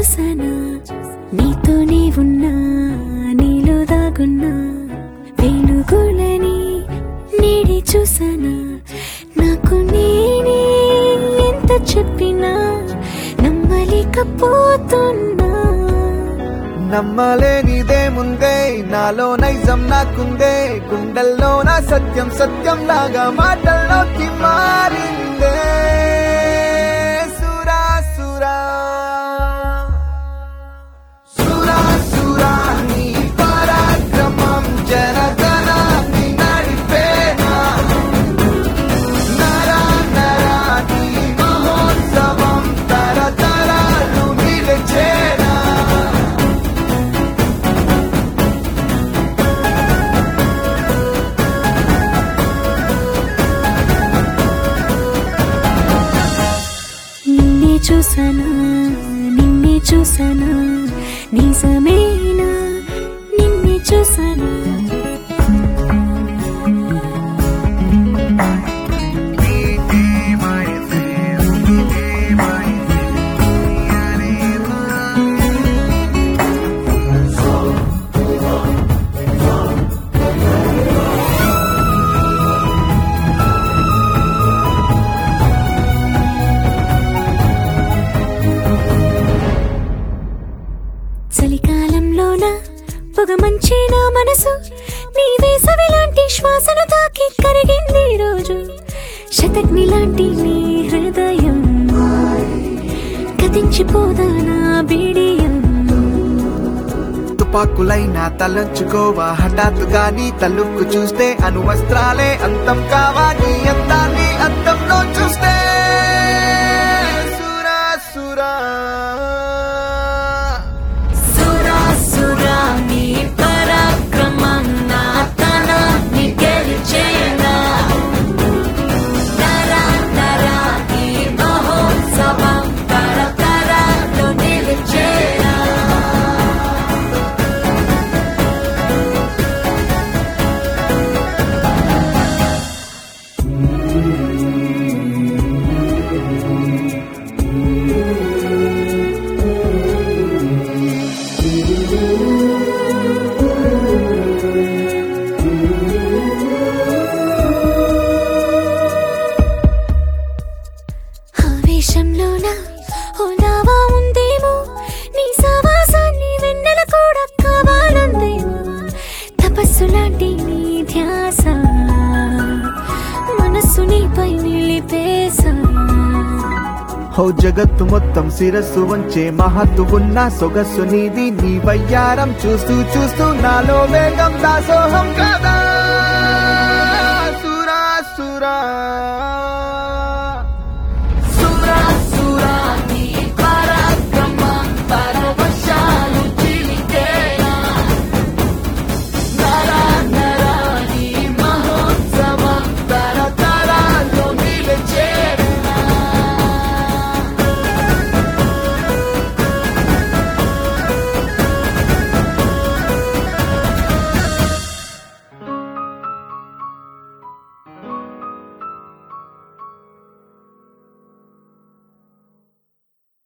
చూసానా నీతోనే ఉన్నా నీలో దాగున్నా వెలుగులని నీడే చూసానా నాకు నేనే ఎంత చెప్పినా నమ్మలేకపోతున్నా నమ్మలేనిదే ముందే నాలో నైజం నాకుందే గుండెల్లో నా సత్యం సత్యం లాగా మాటల్లోకి మారిందే సురా సురా సురా సురా నీ పరాక్రమం జనగణాన్ని నడిపేనా నరా నరా నీ మహోత్సవం తరతరాలు నిలిచేనా నిన్నే చూసానా నిన్నే చూసానా నిజమేనా నిన్నే చూసానా చలికాలంలోన పొగ మంచి నా మనసు నీ వేసవి లాంటి శ్వాసను తాకి కరిగింది ఈ రోజు శతగ్ని లాంటి నీ హృదయం కదించిపోదా నా బిడియం తుపాకులైనా తలంచుకోవా హఠాత్తుగా నీ తలుక్కు చూస్తే అనువస్త్రాలే అంతం కావా నీ అందాన్ని అంతంలో చూస్తే సురా సురా సురా సురా నీ పరాక్రమం నా తనాన్ని గెలిచేనా తరా తరా ఈ మహోత్సవం తరతరాలు నిలిచేనా ఆవేశంలోన ఓలావా ఉందేమో నీ సావాసాన్ని వెన్నెల కూడా కావాలందేమో తపస్సు లాంటి నీ ధ్యాస మనస్సు నీపై నిలిపేసా హో జగత్తు మొత్తం శిరస్సు వంచే మహత్తు ఉన్న సొగస్సు నీది నీ వయ్యారం చూస్తూ చూస్తూ నాలో వేగం దాసోహం కదా సురా సురా